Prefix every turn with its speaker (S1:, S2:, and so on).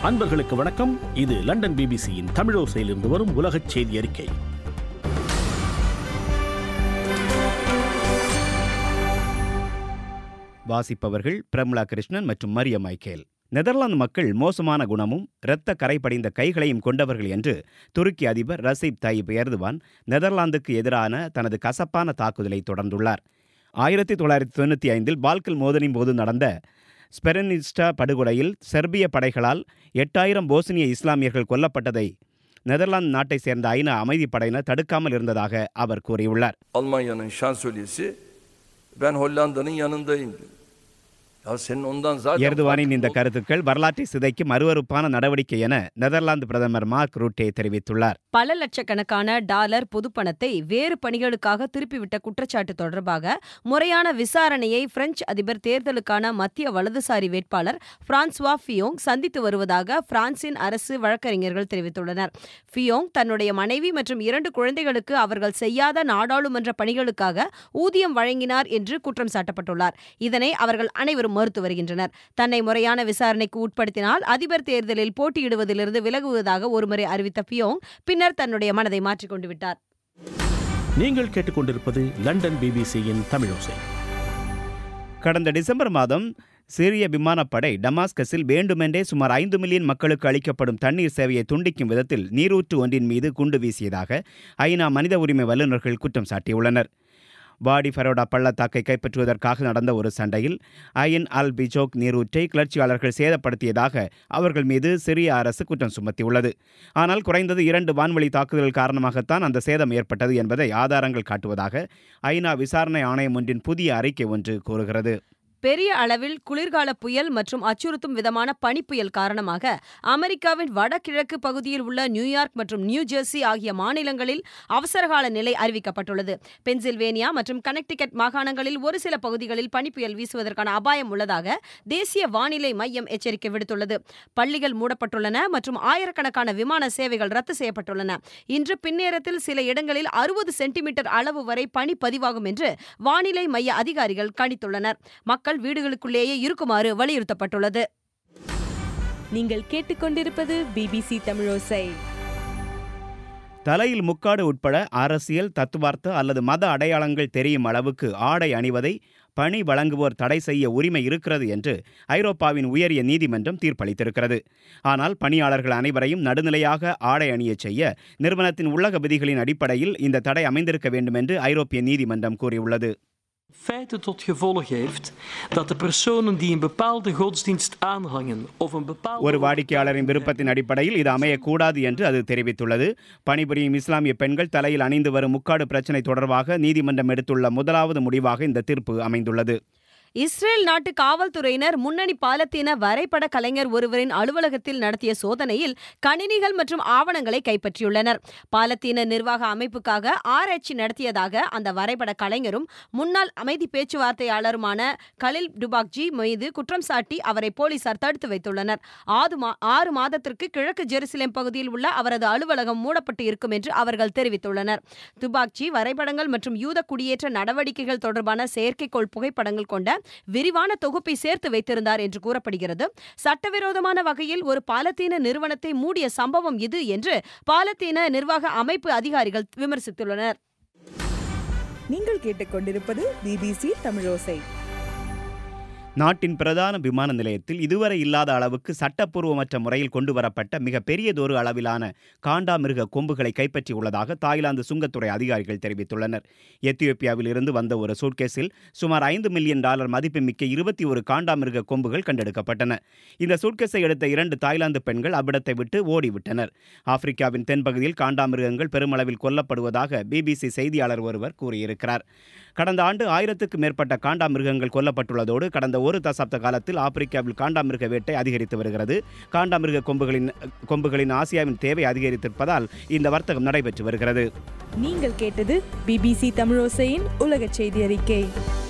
S1: அன்பர்களுக்கு வணக்கம் இது லண்டன் பிபிசியின் தமிழோசையிலிருந்து வரும் உலகச் செய்தி அறிக்கை
S2: வாசிப்பவர்கள் பிரமிளா கிருஷ்ணன் மற்றும் மரிய மைக்கேல் நெதர்லாந்து மக்கள் மோசமான குணமும் இரத்த கரை படிந்த கைகளையும் கொண்டவர்கள் என்று துருக்கி அதிபர் ரசீப் தாயிப் எர்துவான் நெதர்லாந்துக்கு எதிரான தனது கசப்பான தாக்குதலை தொடர்ந்துள்ளார் ஆயிரத்தி தொள்ளாயிரத்தி தொண்ணூற்றி ஐந்தில் பால்கல் மோதலின் போது நடந்த ஸ்பெரனிஸ்டா படுகொலையில் செர்பிய படைகளால் எட்டாயிரம் போஸ்னிய இஸ்லாமியர்கள் கொல்லப்பட்டதை நெதர்லாந்து நாட்டை சேர்ந்த ஐநா அமைதிப் படையினர் தடுக்காமல் இருந்ததாக அவர் கூறியுள்ளார்
S3: Almanya'nın şansölyesi ben Hollanda'nın yanındayım diyor. Ya senin ondan zaten
S2: எர்துவானின் இந்த
S3: farkın
S2: கருத்துக்கள் வரலாற்றை சிதைக்கும் அருவருப்பான நடவடிக்கை என நெதர்லாந்து பிரதமர் மார்க் ரூட்டே தெரிவித்துள்ளார்
S4: பல லட்சக்கணக்கான டாலர் பொதுப்பணத்தை வேறு பணிகளுக்காக திருப்பிவிட்ட குற்றச்சாட்டு தொடர்பாக முறையான விசாரணையை பிரெஞ்சு அதிபர் தேர்தலுக்கான மத்திய வலதுசாரி வேட்பாளர் பிரான்சுவா ஃபியோங் சந்தித்து வருவதாக பிரான்சின் அரசு வழக்கறிஞர்கள் தெரிவித்துள்ளனர் ஃபியோங் தன்னுடைய மனைவி மற்றும் இரண்டு குழந்தைகளுக்கு அவர்கள் செய்யாத நாடாளுமன்ற பணிகளுக்காக ஊதியம் வழங்கினார் என்று குற்றம் சாட்டப்பட்டுள்ளார் இதனை அவர்கள் அனைவரும் மறுத்து வருகின்றனர் தன்னை முறையான விசாரணைக்கு உட்படுத்தினால் அதிபர் தேர்தலில் போட்டியிடுவதிலிருந்து விலகுவதாக ஒருமுறை அறிவித்த ஃபியோங் பின்னர் தன்னுடைய மனதை மாற்றிக்கொண்டு விட்டார்
S1: நீங்கள் கேட்டுக்கொண்டிருப்பது லண்டன் பிபிசியின் தமிழோசை
S2: கடந்த டிசம்பர் மாதம் சிரிய விமானப்படை டமாஸ்கஸில் வேண்டுமென்றே சுமார் ஐந்து மில்லியன் மக்களுக்கு அளிக்கப்படும் தண்ணீர் சேவையை துண்டிக்கும் விதத்தில் நீரூற்று ஒன்றின் மீது குண்டு வீசியதாக ஐநா மனித உரிமை வல்லுநர்கள் குற்றம் சாட்டியுள்ளனர் வாடி ஃபரோடா பள்ளத்தாக்கை கைப்பற்றுவதற்காக நடந்த ஒரு சண்டையில் அயன் அல் பிஜோக் நீரூற்றை கிளர்ச்சியாளர்கள் சேதப்படுத்தியதாக அவர்கள் மீது சிரிய அரசு குற்றம் சுமத்தியுள்ளது ஆனால் குறைந்தது இரண்டு வான்வழி தாக்குதல் காரணமாகத்தான் அந்த சேதம் ஏற்பட்டது என்பதை ஆதாரங்கள் காட்டுவதாக ஐநா விசாரணை ஆணையம் ஒன்றின் புதிய அறிக்கை ஒன்று கூறுகிறது
S4: பெரிய அளவில் குளிர்கால புயல் மற்றும் அச்சுறுத்தும் விதமான பனிப்புயல் காரணமாக அமெரிக்காவின் வடகிழக்கு பகுதியில் உள்ள நியூயார்க் மற்றும் நியூ ஜெர்சி ஆகிய மாநிலங்களில் அவசரகால நிலை அறிவிக்கப்பட்டுள்ளது பென்சில்வேனியா மற்றும் கனெக்டிகட் மாகாணங்களில் ஒரு சில பகுதிகளில் பனிப்புயல் வீசுவதற்கான அபாயம் உள்ளதாக தேசிய வானிலை மையம் எச்சரிக்கை விடுத்துள்ளது பள்ளிகள் மூடப்பட்டுள்ளன மற்றும் ஆயிரக்கணக்கான விமான சேவைகள் ரத்து செய்யப்பட்டுள்ளன இன்று பின்னேரத்தில் சில இடங்களில் அறுபது சென்டிமீட்டர் அளவு வரை பனி பதிவாகும் என்று வானிலை மைய அதிகாரிகள் கணித்துள்ளனர் மக்கள் வீடுகளுக்குள்ளேயே இருக்குமாறு வலியுறுத்தப்பட்டுள்ளது
S5: நீங்கள் கேட்டுக்கொண்டிருப்பது பிபிசி தமிழோசை
S2: தலையில் முக்காடு உட்பட அரசியல் தத்துவார்த்த அல்லது மத அடையாளங்கள் தெரியும் அளவுக்கு ஆடை அணிவதை பணி வழங்குவோர் தடை செய்ய உரிமை இருக்கிறது என்று ஐரோப்பாவின் உயரிய நீதிமன்றம் தீர்ப்பளித்திருக்கிறது ஆனால் பணியாளர்கள் அனைவரையும் நடுநிலையாக ஆடை அணியச் செய்ய நிறுவனத்தின் உள்ளக விதிகளின் அடிப்படையில் இந்த தடை அமைந்திருக்க வேண்டும் என்று ஐரோப்பிய நீதிமன்றம் கூறியுள்ளது
S6: feite tot gevolg heeft dat de personen die een bepaalde godsdienst aanhangen of een bepaalde
S2: ஒரு வாடிக்கையாளரின் விருப்பத்தின் அடிப்படையில் இது அமையக்கூடாது என்று அது தெரிவித்துள்ளது பணிபுரியும் இஸ்லாமிய பெண்கள் தலையில் அணிந்து வரும் முக்காடு பிரச்சினை தொடர்பாக நீதிமன்றம் எடுத்துள்ள முதலாவது முடிவாக இந்த தீர்ப்பு அமைந்துள்ளது
S4: இஸ்ரேல் நாட்டு காவல்துறையினர் முன்னணி பாலத்தீன வரைபட கலைஞர் ஒருவரின் அலுவலகத்தில் நடத்திய சோதனையில் கணினிகள் மற்றும் ஆவணங்களை கைப்பற்றியுள்ளனர் பாலத்தீன நிர்வாக அமைப்புக்காக ஆராய்ச்சி நடத்தியதாக அந்த வரைபட கலைஞரும் முன்னாள் அமைதி பேச்சுவார்த்தையாளருமான கலில் டுபாக்ஜி மீது குற்றம் சாட்டி அவரை போலீசார் தடுத்து வைத்துள்ளனர் ஆறு மா- ஆறு மாதத்திற்கு கிழக்கு ஜெருசலேம் பகுதியில் உள்ள அவரது அலுவலகம் மூடப்பட்டு இருக்கும் என்று அவர்கள் தெரிவித்துள்ளனர் துபாக்ஜி வரைபடங்கள் மற்றும் யூத குடியேற்ற நடவடிக்கைகள் தொடர்பான செயற்கைக்கோள் புகைப்படங்கள் கொண்ட விரிவான தொகுப்பை சேர்த்து வைத்திருந்தார் என்று கூறப்படுகிறது சட்டவிரோதமான வகையில் ஒரு பாலத்தீன நிறுவனத்தை மூடிய சம்பவம் இது என்று பாலத்தீன நிர்வாக அமைப்பு அதிகாரிகள் விமர்சித்துள்ளனர்
S5: நீங்கள் கேட்டுக்கொண்டிருப்பது பிபிசி தமிழோசை
S2: நாட்டின் பிரதான விமான நிலையத்தில் இதுவரை இல்லாத அளவுக்கு சட்டப்பூர்வமற்ற முறையில் கொண்டு வரப்பட்ட மிக பெரியதொரு அளவிலான காண்டாமிருக கொம்புகளை கைப்பற்றியுள்ளதாக தாய்லாந்து சுங்கத்துறை அதிகாரிகள் தெரிவித்துள்ளனர் எத்தியோப்பியாவில் இருந்து வந்த ஒரு சூட்கேஸில் சுமார் ஐந்து மில்லியன் டாலர் மதிப்புமிக்க இருபத்தி ஒரு காண்டாமிருக கொம்புகள் கண்டெடுக்கப்பட்டன இந்த சூட்கேஸை எடுத்த இரண்டு தாய்லாந்து பெண்கள் அவ்விடத்தை விட்டு ஓடிவிட்டனர் ஆப்பிரிக்காவின் தென்பகுதியில் காண்டாமிருகங்கள் பெருமளவில் கொல்லப்படுவதாக பிபிசி செய்தியாளர் ஒருவர் கூறியிருக்கிறார் கடந்த ஆண்டு ஆயிரத்துக்கு மேற்பட்ட காண்டாமிருகங்கள் கொல்லப்பட்டுள்ளதோடு கடந்த ஒரு தசாப்த காலத்தில் ஆப்பிரிக்காவில் காண்டாமிருக வேட்டை அதிகரித்து வருகிறது காண்டாமிருக கொம்புகளின் கொம்புகளின் ஆசியாவின் தேவை அதிகரித்திருப்பதால் இந்த வர்த்தகம் நடைபெற்று வருகிறது
S5: நீங்கள் கேட்டது பிபிசி தமிழோசையின் உலக செய்தி அறிக்கை